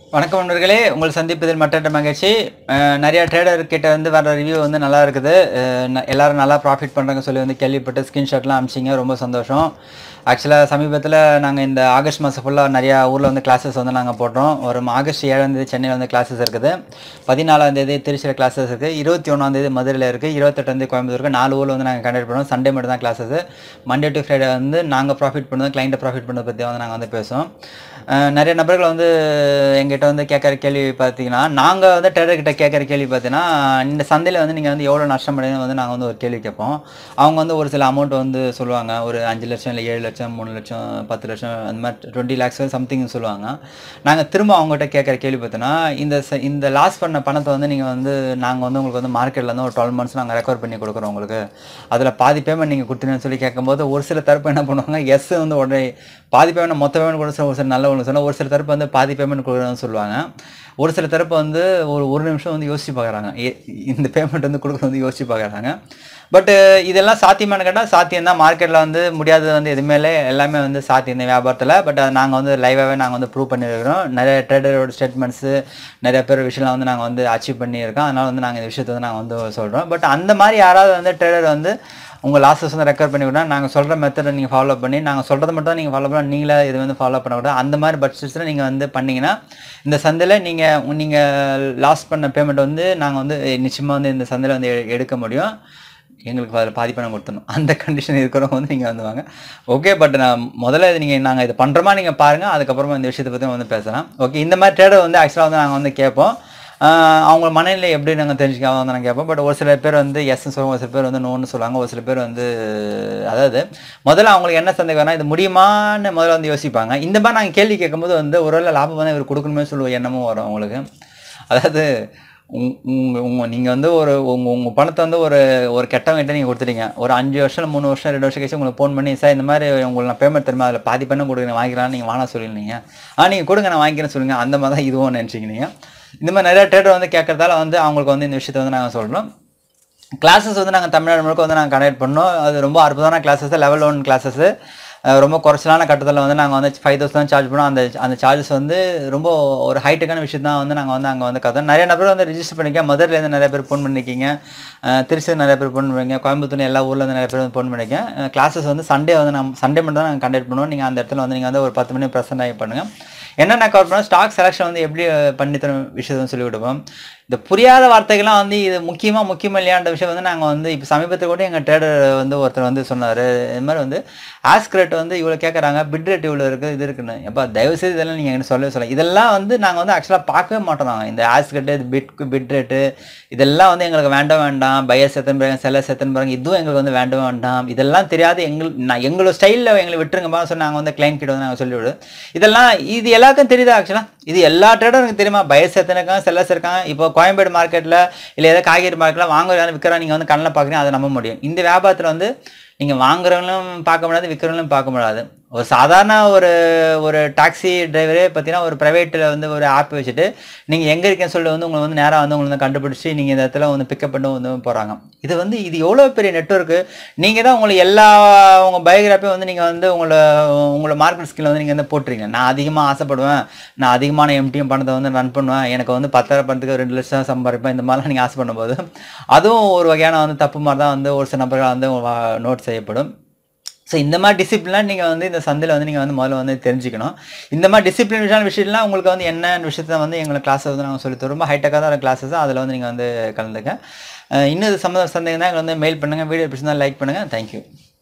வணக்கம் நண்பர்களே உங்கள் சந்திப்பதில் மற்ற மகிழ்ச்சி அஹ் நிறைய ட்ரேடர் கிட்ட வந்து வர ரிவ்யூ வந்து நல்லா இருக்குது அஹ் ந- எல்லாரும் நல்லா ப்ராஃபிட் பண்ணுறாங்க சொல்லி வந்து கேள்விப்பட்டு ஸ்க்ரீன்ஷாட்லாம் அமிச்சிங்க ரொம்ப சந்தோஷம் ஆக்சுவலாக சமீபத்தில் நாங்கள் இந்த ஆகஸ்ட் மாதம் ஃபுல்லாக நிறையா ஊரில் வந்து கிளாஸஸ் வந்து நாங்கள் போடுறோம் ஒரு ஆகஸ்ட் ஏழாம் தேதி சென்னையில் வந்து கிளாஸஸ் இருக்குது பதினாலாம் தேதி திருச்சியில் கிளாஸஸ் இருக்குது இருபத்தி ஒன்றாம் தேதி மதுரையில் இருக்குது இருபத்தெட்டாம் தேதி கோயம்புத்தூர் இருக்குது நாலு ஊரில் வந்து நாங்கள் கண்டக்ட் பண்ணுவோம் சண்டே மட்டும் தான் கிளாஸஸ் மண்டே டு ஃப்ரைடே வந்து நாங்கள் ப்ராஃபிட் பண்ணுவோம் கிளைண்ட்டை ப்ராஃபிட் பண்ணதை பற்றி வந்து நாங்கள் வந்து பேசுவோம் அஹ் நிறைய நபர்கள் வந்து எங்கிட்ட வந்து கேட்குற கேள்வி பார்த்தீங்கன்னா நாங்கள் வந்து ட்ரேடர் கிட்ட கேட்குற கேள்வி பார்த்தீங்கன்னா இந்த சந்தையில் வந்து நீங்கள் வந்து எவ்வளோ நஷ்டம் அடையுதுன்னு வந்து நாங்கள் வந்து ஒரு கேள்வி கேட்போம் அவங்க வந்து ஒரு சில அமௌண்ட் வந்து சொல்லுவாங்க ஒரு அஞ்சு லட்சம் இல்லை ஏழு லட்சம் மூணு லட்சம் பத்து லட்சம் அந்த மாதிரி டுவெண்ட்டி லேக்ஸ் சம்திங் சொல்லுவாங்க நாங்கள் திரும்ப அவங்ககிட்ட கேட்குற கேள்வி பார்த்தோன்னா இந்த ச- இந்த லாஸ் பண்ண பணத்தை வந்து நீங்கள் வந்து நாங்கள் வந்து உங்களுக்கு வந்து மார்க்கெட்டில் வந்து ஒரு டுவெல் மந்த்ஸ் நாங்கள் ரெக்கவர் பண்ணி கொடுக்குறோம் உங்களுக்கு அதில் பாதி பேமெண்ட் நீங்கள் கொடுத்தீங்கன்னு சொல்லி கேட்கும்போது ஒரு சில தரப்பு என்ன பண்ணுவாங்க எஸ் வந்து உடனே பாதி பேமெண்ட் மொத்த பேமெண்ட் கொடுத்து ஒரு சில நல்ல ஒன்று சொன்னால் ஒரு சில தரப்பு வந்து பாதி பேமெண்ட் கொடுக்குறோன்னு சொல்லுவாங்க ஒரு சில தரப்பு வந்து ஒரு ஒரு நிமிஷம் வந்து யோசிச்சு பார்க்குறாங்க இந்த பேமெண்ட் வந்து கொடுக்குறது வந்து யோசிச்சு பார்க்குறாங்க பட் இதெல்லாம் சாத்தியமானு கேட்டால் சாத்தியம் தான் மார்க்கெட்டில் வந்து முடியாதது வந்து எதுவுமே இல்லை எல்லாமே வந்து சாத்தியம் இந்த வியாபாரத்தில் பட் நாங்கள் வந்து லைவாகவே நாங்கள் வந்து ப்ரூவ் பண்ணியிருக்கிறோம் நிறைய ட்ரேடரோட ஸ்டேட்மெண்ட்ஸு நிறைய பேர் விஷயம்லாம் வந்து நாங்கள் வந்து அச்சீவ் பண்ணியிருக்கோம் அதனால் வந்து நாங்கள் இந்த விஷயத்தை வந்து நாங்கள் வந்து சொல்கிறோம் பட் அந்த மாதிரி யாராவது வந்து ட்ரேடர் வந்து உங்கள் லாஸஸ் வந்து ரெக்கவர் பண்ணி விடணும் நாங்கள் சொல்கிற மெத்தடை நீங்கள் ஃபாலோ பண்ணி நாங்கள் சொல்கிறத மட்டும் தான் நீங்கள் ஃபாலோ பண்ண நீங்களே இது வந்து ஃபாலோ பண்ணக்கூடாது அந்த மாதிரி பட்ஜெட்ஸில் நீங்கள் வந்து பண்ணீங்கன்னா இந்த சந்தையில் நீங்கள் நீங்கள் லாஸ் பண்ண பேமெண்ட் வந்து நாங்கள் வந்து நிச்சயமாக வந்து இந்த சந்தையில் வந்து எ- எடுக்க முடியும் எங்களுக்கு அதில் பாதி பணம் கொடுத்துடணும் அந்த கண்டிஷன் இருக்கிறவங்க வந்து நீங்கள் வந்து வாங்க ஓகே பட் நான் முதல்ல இது நீங்கள் நாங்கள் இது பண்ணுறோமா நீங்கள் பாருங்கள் அதுக்கப்புறமா இந்த விஷயத்தை பற்றி வந்து பேசலாம் ஓகே இந்த மாதிரி ட்ரேடர் வந்து ஆக்சுவலாக வந்து நாங்கள் வந்து கேட்போம் ஆஹ் அவங்க மனநிலை எப்படி நாங்கள் தெரிஞ்சுக்காம வந்து நாங்கள் கேட்போம் பட் ஒரு சில பேர் வந்து எஸ்ன்னு சொல்லுவாங்க ஒரு சில பேர் வந்து நோன்னு சொல்லுவாங்க ஒரு சில பேர் வந்து அதாவது முதல்ல அவங்களுக்கு என்ன சந்தேகம்னா இது முடியுமான்னு முதல்ல வந்து யோசிப்பாங்க இந்த மாதிரி நாங்கள் கேள்வி கேட்கும்போது வந்து ஒருவேளை லாபம் வந்து இவர் கொடுக்கணுமே சொல்லுவோம் எண்ணமும் வரும் அவங்களுக்கு அதாவது உங் உங்க உங்க நீங்கள் வந்து ஒரு உங்கள் உங்கள் பணத்தை வந்து ஒரு ஒரு கெட்டவங்கிட்ட நீங்கள் கொடுத்துட்டீங்க ஒரு அஞ்சு வருஷம் இல்ல மூணு வருஷம் ரெண்டு வருஷம் கழிச்சு உங்களுக்கு ஃபோன் பண்ணி சார் இந்த மாதிரி உங்களுக்கு நான் பேமெண்ட் தருமா அதில் பாதி பண்ண கொடுங்க வாங்கிக்கலாம் நீங்கள் வாங்க சொல்லியிருந்தீங்க ஆ நீங்கள் கொடுங்க நான் வாங்கிக்கிறேன் சொல்லுங்கள் அந்த மாதிரி தான் இதுவும் நினச்சிங்க நீங்கள் இந்த மாதிரி நிறைய ட்ரேடர் வந்து கேட்கறதால வந்து அவங்களுக்கு வந்து இந்த விஷயத்தை வந்து நாங்கள் சொல்கிறோம் கிளாஸஸ் வந்து நாங்கள் தமிழ்நாடு முழுக்க வந்து நாங்கள் கனெக்ட் பண்ணோம் அது ரொம்ப அற்புதமான கிளாஸஸ் லெவல் ஒன் கிளாஸஸ் ரொம்ப குறைச்சலான கட்டத்தில் வந்து நாங்கள் வந்து ஃபைவ் தௌசண்ட் சார்ஜ் பண்ணோம் அந்த அந்த சார்ஜஸ் வந்து ரொம்ப ஒரு ஹைட்டுக்கான விஷயம் தான் வந்து நாங்கள் வந்து அங்கே வந்து கற்றுறோம் நிறைய நபர் வந்து ரிஜிஸ்டர் பண்ணிக்க மதுரையிலேருந்து நிறைய பேர் ஃபோன் பண்ணிருக்கீங்க அஹ் திருச்சியில் நிறைய பேர் ஃபோன் பண்ணிருக்கீங்க கோயம்புத்தூர் எல்லா ஊர்ல இருந்து நிறைய பேர் வந்து ஃபோன் பண்ணிருக்கேன் கிளாஸஸ் வந்து சண்டே வந்து நம்ம சண்டே மட்டும் தான் நாங்கள் கண்டக்ட் பண்ணுவோம் நீங்கள் அந்த இடத்துல வந்து நீங்கள் வந்து ஒரு பத்து மணி ப்ரெசென்ட் ஆகி பண்ணுங்கள் என்னென்ன கவர் பண்ணோம் ஸ்டாக் செலெக்ஷன் வந்து எப்படி பண்ணி தரும் விஷயத்தை வந்து சொல்லி கொடுப்போம் இந்த புரியாத வார்த்தைகள்லாம் வந்து இது முக்கியமாக முக்கியம் இல்லையான்ற விஷயம் வந்து நாங்கள் வந்து இப்போ சமீபத்தில் கூட எங்கள் ட்ரேடர் வந்து ஒருத்தர் வந்து சொன்னார் இது மாதிரி வந்து ஆஸ்க் ரேட் வந்து இவ்வளோ கேட்குறாங்க பிட் ரேட் இவ்வளோ இருக்குது இது இருக்குன்னு எப்போ தயவுசெய்து இதெல்லாம் நீங்கள் எங்களுக்கு சொல்லவே சொல்ல இதெல்லாம் வந்து நாங்கள் வந்து ஆக்சுவலாக பார்க்கவே மாட்டோம் நாங்கள் இந்த ஆஸ்க் ரேட்டு இது பிட் பிட் ரேட்டு இதெல்லாம் வந்து எங்களுக்கு வேண்டாம் வேண்டாம் பையர்ஸ் எத்தனை பேருங்க செல்லர்ஸ் எத்தனை பேருங்க இதுவும் எங்களுக்கு வந்து வேண்டாம் வேண்டாம் இதெல்லாம் தெரியாது எங்கள் நான் எங்களோட ஸ்டைலில் எங்களை விட்டுருங்கப்பா சொல்லி நாங்கள் வந்து கிளைண்ட் கிட்ட வந்து நாங்கள் சொல்லிவிடு இதெல்லாம் இது எல்லாருக்கும் தெரியுதா ஆக்சுவலாக இது எல்லா ட்ரேடருக்கும் தெரியுமா பயஸ் எத்தனை இருக்காங்க செல்லர்ஸ் இருக்காங்க இப்போ கோயம்பேடு மார்க்கெட்டில் இல்லை ஏதாவது காய்கறி மார்க்கெட்டில் வாங்குற விற்கிறா நீங்கள் வந்து கண்ணில் பார்க்குறீங்க அதை நம்ப முடியும் இந்த வியாபாரத்தில் வந்து நீங்கள் வாங்குறவங்களும் பார்க்க முடியாது விற்கிறவங்களும் பார்க்க முடியாது ஒரு சாதாரண ஒரு ஒரு டாக்ஸி டிரைவரே பார்த்தீங்கன்னா ஒரு ப்ரைவேட்டில் வந்து ஒரு ஆப் வச்சுட்டு நீங்கள் எங்கே இருக்கேன்னு சொல்லி வந்து உங்களை வந்து நேராக வந்து உங்களை வந்து கண்டுபிடிச்சி நீங்கள் இந்த இடத்துல வந்து பிக்கப் பண்ணி வந்து போகிறாங்க இது வந்து இது எவ்வளோ பெரிய நெட்ஒர்க்கு நீங்கள் தான் உங்களுக்கு எல்லா உங்கள் பயோகிராஃபியும் வந்து நீங்கள் வந்து உங்களை உங்களோட மார்க்கெட் ஸ்கில்ல வந்து நீங்கள் வந்து போட்டுறீங்க நான் அதிகமாக ஆசைப்படுவேன் நான் அதிகமான எம்டிஎம் பணத்தை வந்து ரன் பண்ணுவேன் எனக்கு வந்து பத்தாயிரம் பணத்துக்கு ரெண்டு லட்சம் சம்பாதிப்பேன் இந்த மாதிரிலாம் நீங்கள் ஆசை பண்ணும்போது அதுவும் ஒரு வகையான வந்து தப்பு மாதிரி தான் வந்து ஒரு சில நபர்கள் வந்து நோட் செய்யப்படும் ஸோ இந்த மாதிரி டிசிப்ளினாக நீங்கள் வந்து இந்த சந்தையில் வந்து நீங்கள் வந்து முதல்ல வந்து தெரிஞ்சுக்கணும் இந்த மாதிரி டிசிப்ளினான விஷயம்லாம் உங்களுக்கு வந்து என்ன விஷயத்த வந்து எங்களுக்கு கிளாஸை வந்து நாங்கள் சொல்லி தரோம் ரொம்ப ஹைடெக்காக தான் கிளாஸஸ் அதில் வந்து நீங்கள் வந்து கலந்துக்க அஹ் இன்னும் இது சம்மந்த சந்தேகம் தான் எங்களை வந்து மெயில் பண்ணுங்கள் வீடியோ பிடிச்சிருந்தா லைக் பண்ணுங்கள் தேங்க்யூ